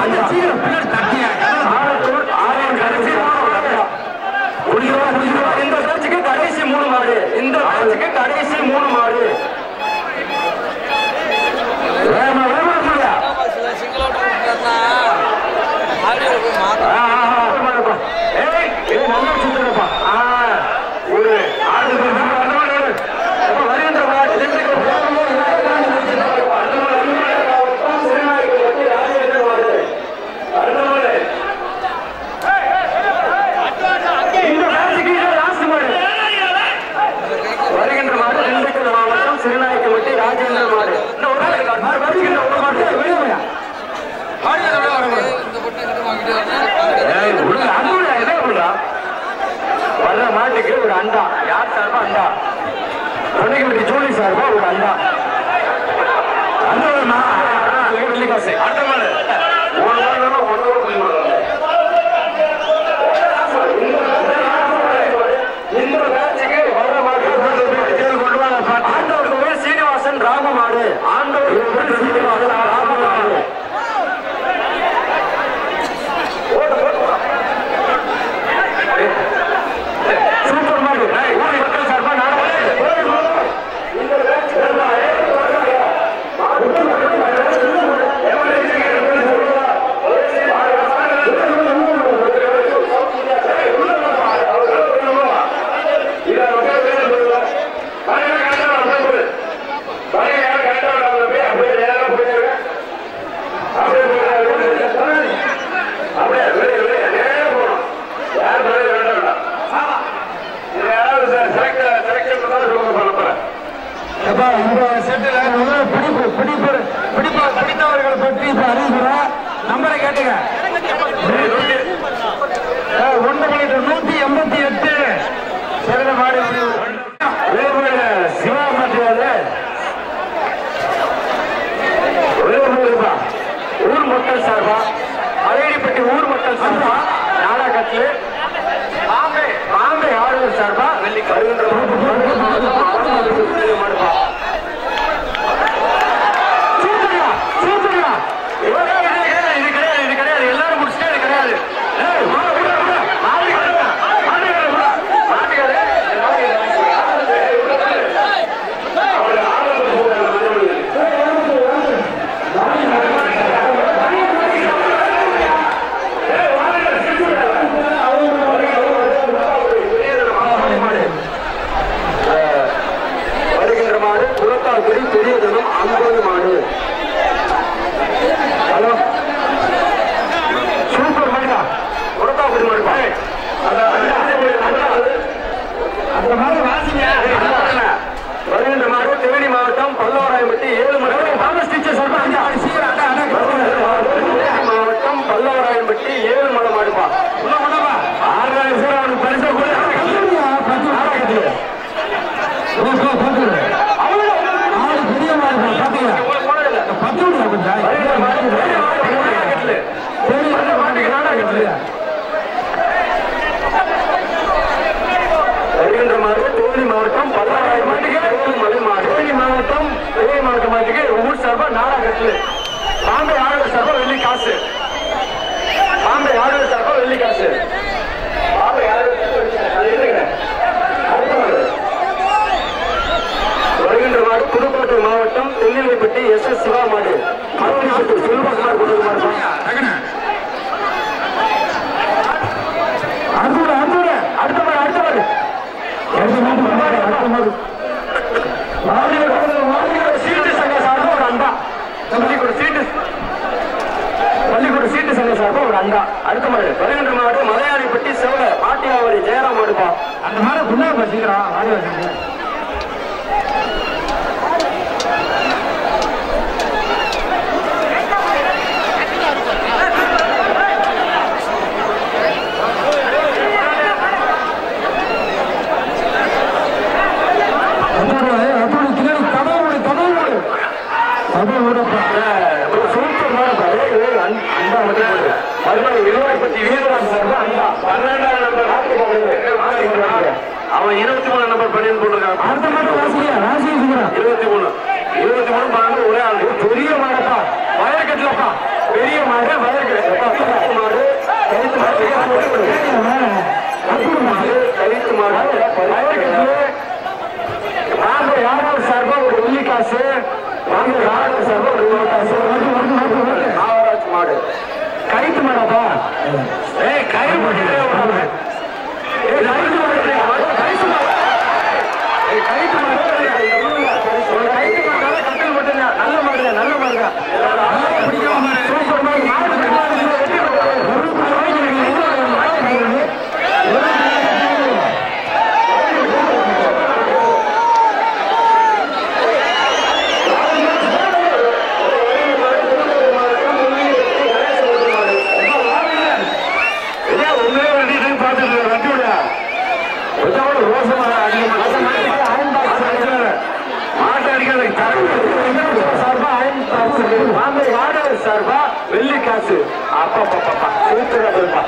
சீக்கிரம் பின்னாடி தட்டியா ஆலத்தூர் ஆலயம் கடைசி மூணு மாடு. குடிக்கிறவா, குடிக்கிறவா. இந்த பேச்சுக்கு கடைசி மூணு மாடு இந்த பேச்சுக்கு கடைசி மூணு மாடு வேகமா, வேகமா சொல்லுங்க. ஆ, ஆ, ஆ, வேகமா இருப்பா. ஏய், ஏய், நல்லா சுத்துறப்பா. ஆ, ஒரு ஆடு பேர் தான் அந்த மாதிரி ஆடு. அப்ப வருகின்ற மாடு, திண்டுக்கல் ராஜேந்திர மாடு. அடுத்த மாடு. இந்த மேட்சுக்கு இது last மாடு. வருகின்ற மாடு திண்டுக்கல் மாவட்டம் சிறுநாயக்கம்பட்டி ராஜேந்திர மாடு இன்னும் ஒரு ஆள் இருக்காரு. மாடு வருகின்ற ஒரு மாடு வெளியே போயா. ஏய், விடுங்க, அது விடுங்க, என்ன விடுறா? வர்ற மாட்டுக்கு ஒரு அண்டா யார் சார்பா அண்டா தொண்டைக்கம்பட்டி ஜூலி சார்பா ஒரு அண்டா அந்த ஒரு மா- வெள்ளிக்காசு. அடுத்த மாடு. ஒரு மாடு வேணா, ஒரு மாடு புள்ளி மாடு. இந்த மேட்சுக்கு வர்ற மாடு கொண்டு வாங்க. ஆண்டவர் கோவில் சீனிவாசன் ராம மாடு ஆண்டவர் கோவில் சீனிவாசன் ராம மாடு ஓடு, ஓடு, ஓடு. சூப்பர் மாடு ஊர் மக்கள் சார்பா நாடகம் இந்த மேட்ச் அப்பா இந்த செட்டில் முதல்ல பிடிப்பு பிடிப்பு பிடிப்பு பிடித்தவர்கள் பற்றி இப்ப அறிவிக்கிறோம் நம்பரை கேட்டுங்க அஹ், ஒன்று மணிக்கு நூத்தி எண்பத்தி எட்டு சிறந்த மாடு வேறுபட சிவா மாற்றியாரு வேறுபடுப்பா ஊர் மக்கள் சார்பா மலையடிப்பட்டி ஊர் மக்கள் சார்பா நாடகத்தில் பாம்பே பாம்பே ஆளுநர் சார்பா வெள்ளி வருகின்ற மாடுப்பா சூப்பர்யா சூப்பர்யா இவரே இது கிடையாது இது கிடையாது இது கிடையாது எல்லாரும் முடிச்சுட்டே இது கிடையாது ஏய், விடு, விடு, விடு. மாட்டுக்காரங்க, மாட்டுக்காரங்க, விடு. மாட்டுக்காரங்க, இந்த மாதிரி இதை வாங்கிக்கோங்க. வருகின்ற மாடு புறத்தாக்குடி பெரியதனம் ஐம்பது மாடு ஹலோ சூப்பர் மாடுடா புறத்தாக்குடி மாடுப்பா அந்த அந்த மாடு வாசிங்க வருகின்ற மாடு தேனி மாவட்டம் பல்லவராயம்பட்டி ஏழு மணி தாமஸ் டீச்சர் சொல்றாங்க மாவட்டம் பல்லவராயம்பட்டி ஏழு மலை மாடுப்பா ஆறாயிரம் பேர் அவனுக்கு பரிசு கூட ஆறாயிரத்து ஆளு பெரிய மாடு பாத்தீங்க பத்து விடுங்க கொஞ்சம் வருகின்ற மாடு தேனி மாவட்டம் பல்லாயிரம் மாட்டுக்கு மலை மாடு தேனி மாவட்டம் தேனி மாவட்டம் மாட்டுக்கு ஊர் சார்பா நாடகத்தில் பாம்பே ஆளுநர் சார்பா வெள்ளி காசு பாம்பே ஆளுநர் சார்பா வெள்ளி காசு பாம்பே ஆளுநர் சார்பா வெள்ளி காசு. அது என்னங்க? அடுத்த மாடு. வருகின்ற மாடு புதுக்கோட்டை மாவட்டம் தென்னிலைப்பட்டி எஸ் எஸ் சிவா மாடு மறுபடியும் செல்வகுமார் கொண்டு மாடு அடுத்த மாடு அடுத்த மாடு அடுத்த மாடு அடுத்த மாடு அடுத்த மாடு மாடு மாடு சீட்டு சங்க சார்பா ஒரு அண்டா பள்ளிக்கூட சீட்டு பள்ளிக்கூட சீட்டு சங்க சார்பா ஒரு அண்டா அடுத்த மாடு வருகின்ற மாடு மலையாளிப்பட்டி செவல பாட்டியாவரி ஜெயராம் மாடுப்பா அந்த மாடு புண்ணா சீக்கிரம் மாடு வச்சுங்க அதோட அதோட கிளறி தடவை தடவை தடவை விடப்பா ஒரு சூப்பர் மாடு ஏய், ஏய், அண்- அண்டா மட்டும் போடு. மறுபடியும் இருவாய்ப்பட்டி வீரராம் சார்பா அண்டா பன்னெண்டாம் நம்பர் அவன் இருபத்தி மூணு நம்பர் பண்ணின்னு போட்டிருக்கான் அடுத்த மாடு ராசியா ராசியா சீக்கிரம் இருபத்தி மூணு இருபத்தி மூணு பன்னெண்டு ஒரே ஆள் பெரிய மாடப்பா வயர் கட்டலப்பா பெரிய மாடு வயர் கழித்து மாடு வாங்க யாராவது சார்பா ஒரு வெள்ளி காசு வாங்க யாராவது சார்பா ஒரு வெள்ளி காசு மாவராஜ் மாடு கயிற்று மாடாப்பா ஏய் கயிறு மாடு ஏய் கயிற்று மாடு கயிற்று மாடு ஏய் கயிற்று மாடு ஒரு கயிற்று மாடு கட்டில் மட்டும்தான் நல்ல மாடுங்க நல்ல மாடுங்க சூப்பர் மாடு மாடு மாடு வெற்றி ஐயா, உங்களே ஒரு டீசல் பார்த்துட்டு இருக்கேன். வண்டி விடுங்க. கொஞ்சம் கூட ரோசமா அதிகமா- மாட்டை அடிக்காத. தரவு சார்பா அயன் பாக்ஸ் இருக்கு. வாங்க, வாடகை சார்பா வெள்ளி காசு அப்பா சூத்திர போய்ப்பா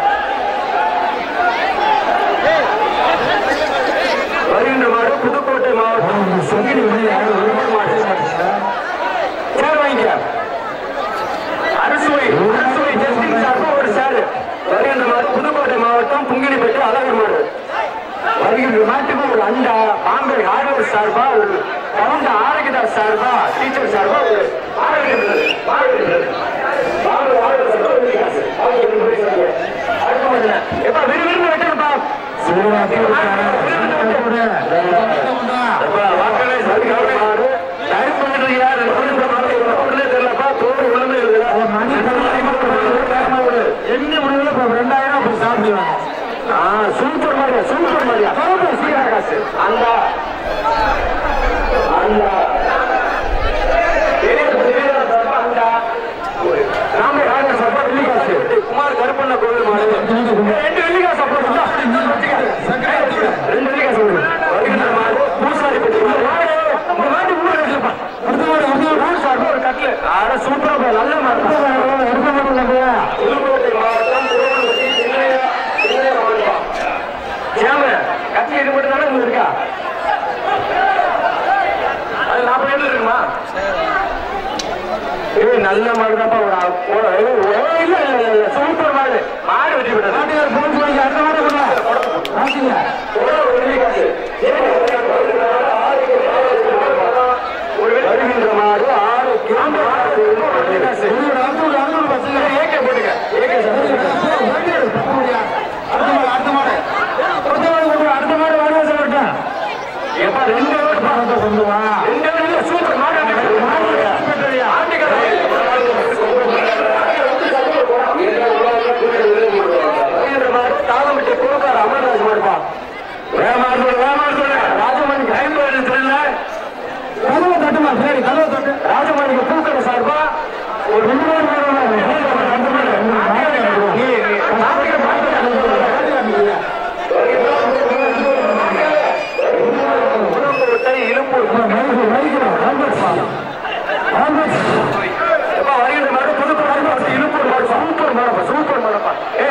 வருகின்ற மாடு புதுக்கோட்டை மாவட்டம் சொங்கினி மாடு சேர் வாங்கிக்க அறுசுவை அறுசுவை டெஸ்டிங் சார்பா ஒரு சேரு வருகின்ற மாடு புதுக்கோட்டை மாவட்டம் புங்கினிப்பட்டி அழகர் மாடு வருகின்ற மாட்டுக்கு ஒரு அண்டா பாம்பே ஹார்வர் சார்பா ஒரு கவுண்ட ஆரோக்கியதாஸ் சார்பா டீச்சர் சார்பா ஒரு ஆரோக்கியம் எப்ப விறுவிறுன்னு வெட்டணும்ப்பா வாக்களே சரியான மாடு டைம் பண்றீங்க ரெண்டு மணி மாடு உடனே தெரியலப்பா தோடு உடனே என்ன முடியல இப்ப ரெண்டாயிரம் அப்படி சாப்பிடுவாங்க ஆ சூப்பர் மாரியா சூப்பர் மாரியா சூப்பர் சீரா காசு அந்த அந்த ராமே ராஜா சப்பா வெள்ளி காசு குமார் கருப்பண்ண கோவில் மாடு ரெண்டு வெள்ளி காசு அப்போ ரெண்டு வெள்ளி காசு கொடுங்க. வருகின்ற மாடு பூசாரி பட்டி மாடு இந்த மாடு ஊர் வச்சிருப்பா அடுத்த மாடு அடுத்த மாடு ஊர் சார்பா ஒரு கட்லு ஆட சூப்பரா பா, நல்ல மாடு எடுக்க மாட்டேங்க புதுக்கோட்டை மாவட்டம் திருவண்ணாமலை சின்னையா சின்னையா மாவட்டப்பா சேம கட்சி இது மட்டும் தானே உங்களுக்கு இருக்கா அது நாற்பது ஏழு இருக்குமா ஏய் நல்ல மாடு தான்ப்பா ஒரு ஆ- ஒரு- ஏய், ஏய், இல்ல இல்ல இல்ல, இல்ல சூப்பர் மாடு மாடு வெற்றி பெற்றது மாட்டுக்கார போன் வாங்கி அடுத்த மாட்டை கொண்டா ஆச்சுங்க வருகின்ற மாடு ஆரோக்கியம் ஒரு அறுநூறு அறுநூறு பசங்க ஏகே போட்டுக்க ஏகே அடுத்த மாடு அடுத்த மாடு அடுத்த மாடு கொண்டு வா. அடுத்த மாடு வாடகை சொல்லட்டேன் எப்ப ரெண்டு பேரும் கொண்டு வா ரெண்டு பேரும் சூப்பர் மாடு தாளம்பட்டி குழுக்கார அமர்ராஜ் மாடுப்பா வேமாறு வேமாறு ராஜமணிக்கு ஐம்பது தெரியல கதவை தட்டுமா சரி கதவை தட்டு ராஜமணிக்கு பூக்கடை சார்பா ஒரு ரெண்டு மாடு புதுக்கோட்டை இழுப்பூர் எப்பா வருகின்ற மாடு புதுக்கோட்டை மாடு இழுப்பூர் மாடு சூப்பர் மாடப்பா சூப்பர் மாடப்பா ஏ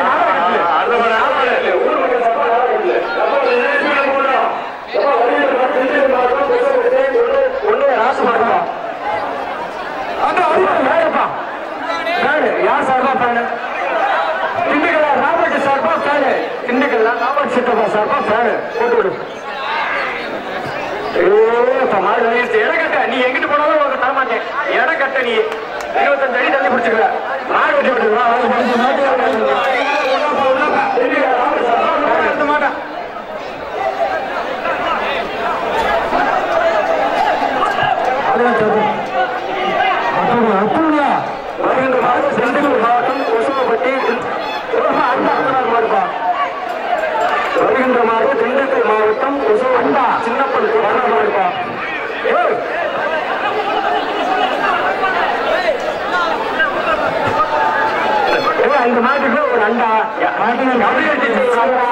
ஊர் மக்கள் சார்பா நாகரிகத்துல. எப்பா, இது கீழே போடுறோம். எப்பா, வருகின்ற மாடு திருச்சி மாடு புதுக்கோட்டை ஒண்ணு ஒண்ணு ராசு மாடுப்பா அந்த வருகிற மேடப்பா மேடு யார் சார்பா ஃபேனு திண்டுக்கல்ல ராபர்ட் சார்பா ஃபேனு திண்டுக்கல்ல ராபர்ட் சித்தப்பா சார்பா ஃபேனு போட்டு விடு ஏப்பா மாடு நினைச்சு இடக்கட்ட நீ எங்கிட்டு போனாலும் உனக்கு தர மாட்டேன் இடக்கட்ட நீ இருபத்தஞ்சு அடி தள்ளி பிடிச்சிக்கல மாடு வெட்டி விட்டு வா, வா, வா. திண்டுக்கல்ல ராபர்ட் சார்பா ஃபேனு. எடுத்த மாட்டேன் அப்படியா வருகின்ற மாதம் திண்டுக்கல் மாவட்டம் கொசுவப்பட்டி மாடுப்பா வருகின்ற மாதம் திண்டுக்கல் மாவட்டம் கொசுவண்டா சின்னப்பன் மாடுப்பா ஏய் ஏய், அந்த மாட்டுக்கு ஒரு அண்டா மாட்டுக்கு